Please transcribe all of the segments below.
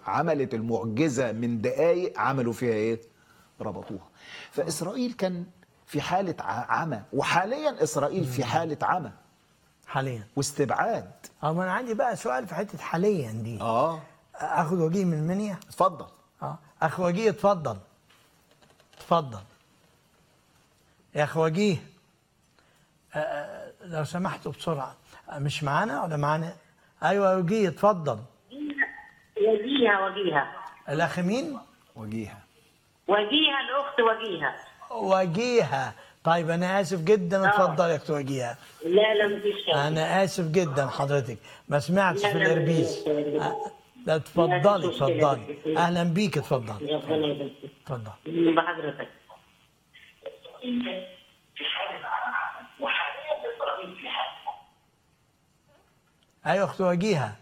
عملت المعجزة من دقايق عملوا فيها ايه ربطوها فإسرائيل كان في حالة ع- عمى وحاليا إسرائيل في حالة عمى حاليا واستبعاد اه ما انا عندي بقى سؤال في حته حاليا دي اه اخد وجيه من المنيا اتفضل اه اخ وجيه اتفضل اتفضل يا اخ وجيه آه، آه، لو سمحتوا بسرعه آه، مش معانا ولا معانا ايوه يا وجيه اتفضل وجيها وجيها الاخ مين وجيها وجيها الاخت وجيها وجيهه طيب انا اسف جدا اتفضل يا اخت وجيهه لا لا مفيش شيء. انا اسف جدا حضرتك ما سمعتش لا، في لا، الاربيز لا، لا. آه، لا اتفضلي مفيش مشكلة. اتفضلي اهلا بيك اتفضل ربنا يبارك اتفضل فيك. بحضرتك ايوه اخت وجيهه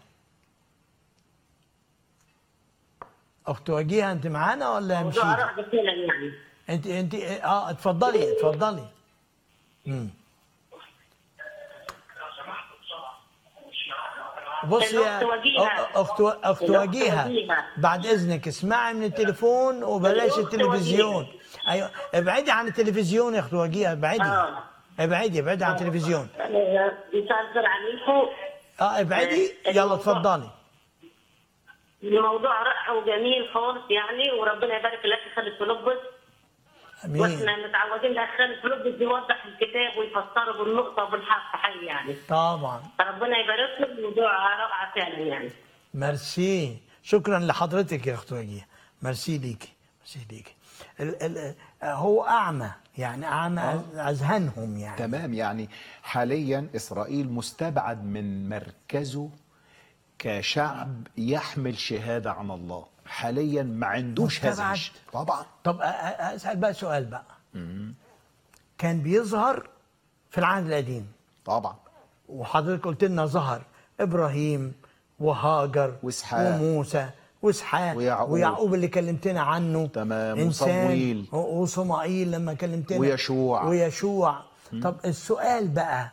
اخت وجيهه انت معانا ولا موضوع مشيت اراء بسيلا يعني انت انت اه اتفضلي اتفضلي امم بص يا الأخت وجيهة. أ- اخت اخت الأخت وجيهه وجيهة. بعد اذنك اسمعي من التليفون وبلاش الأخت التلفزيون وجيهة. ايوه ابعدي عن التلفزيون يا اخت وجيهه ابعدي آه. ابعدي ابعدي عن التلفزيون أنا مساء الخير عليكم اه ابعدي آه، يلا الموضوع- اتفضلي الموضوع رائع وجميل خالص يعني وربنا يبارك لك خالد فلوبس امين واحنا متعودين لك خالد فلوبس يوضح الكتاب ويفسره بالنقطه وبالحق حي يعني طبعا فربنا يبارك له الموضوع رائع فعلا يعني ميرسي شكرا لحضرتك يا اخت وجيه ميرسي ليكي ميرسي ليكي ال ال هو اعمى يعني اعمى اذهانهم يعني تمام يعني حاليا إسرائيل مستبعد من مركزه كشعب يحمل شهادة عن الله حاليا ما عندوش هذا مستبعد؟ الشيء. طبعا طب أ- أ- اسال بقى سؤال بقى كان بيظهر في العهد القديم طبعا وحضرتك قلت لنا ظهر ابراهيم وهاجر وإسحاق. وموسى واسحاق ويعقوب. ويعقوب اللي كلمتنا عنه تمام، انسان وصموئيل. و- وصمائيل لما كلمتنا ويشوع. ويشوع طب السؤال بقى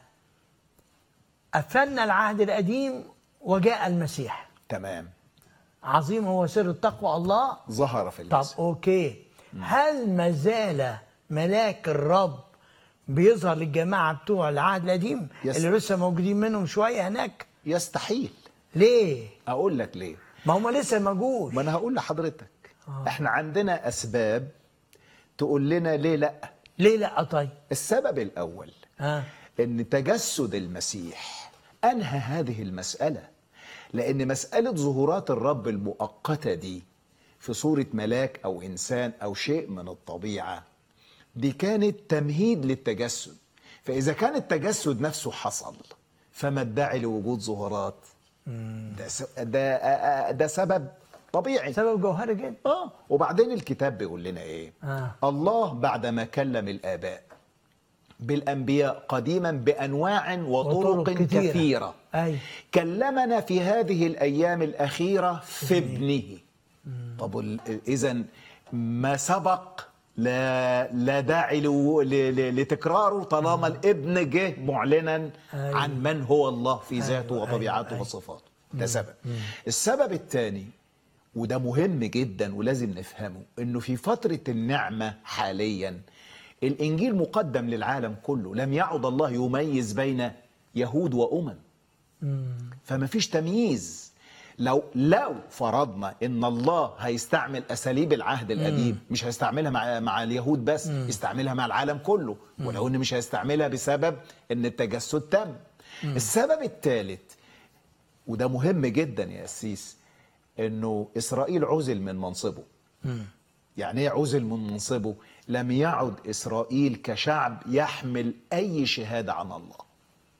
قفلنا العهد القديم وجاء المسيح تمام عظيم هو سر التقوى الله ظهر في طب المسيح اوكي هل ما زال ملاك الرب بيظهر للجماعه بتوع العهد القديم يس. اللي لسه موجودين منهم شويه هناك يستحيل ليه اقول لك ليه ما هم لسه ما جوش ما انا هقول لحضرتك احنا عندنا اسباب تقول لنا ليه لا ليه لا طيب السبب الاول ها ان تجسد المسيح انهى هذه المساله لان مساله ظهورات الرب المؤقته دي في صوره ملاك او انسان او شيء من الطبيعه دي كانت تمهيد للتجسد فاذا كان التجسد نفسه حصل فما الداعي لوجود ظهورات ده س- ده ده سبب طبيعي سبب جوهري جدا اه وبعدين الكتاب بيقول لنا ايه آه. الله بعدما كلم الاباء بالانبياء قديما بانواع وطرق, وطرق كثيره, كتيرة. كثيرة. أي. كلمنا في هذه الايام الاخيره في ابنه طب اذا ما سبق لا لا داعي لو- ل- ل- لتكراره طالما الابن جه معلنا أيوة. عن من هو الله في ذاته أيوة، وطبيعته أيوة. وصفاته ده سبب السبب الثاني وده مهم جدا ولازم نفهمه انه في فترة النعمة حاليا الانجيل مقدم للعالم كله لم يعد الله يميز بين يهود وامم فما فيش تمييز لو لو فرضنا ان الله هيستعمل اساليب العهد القديم مش هيستعملها مع مع اليهود بس يستعملها مع العالم كله ولو ان مش هيستعملها بسبب ان التجسد تم السبب الثالث وده مهم جدا يا أسيس انه اسرائيل عزل من منصبه يعني ايه عزل من منصبه لم يعد اسرائيل كشعب يحمل اي شهاده عن الله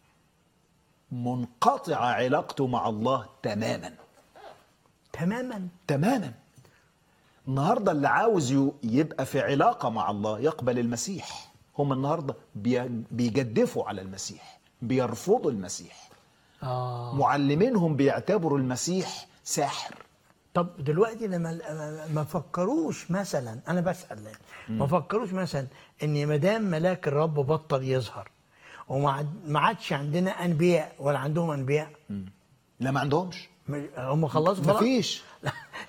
منقطع علاقته مع الله تماما تماما تماما النهارده اللي عاوز ي- يبقى في علاقه مع الله يقبل المسيح هم النهارده بي- بيجدفوا على المسيح بيرفضوا المسيح اه معلمينهم بيعتبروا المسيح ساحر طب دلوقتي لما ما- ما فكروش مثلا انا بسال يعني، ما فكروش مثلا ان ما دام ملاك الرب بطل يظهر وما عاد- ما عادش عندنا انبياء ولا عندهم انبياء لا ما عندهمش م- هم خلصوا خلاص مفيش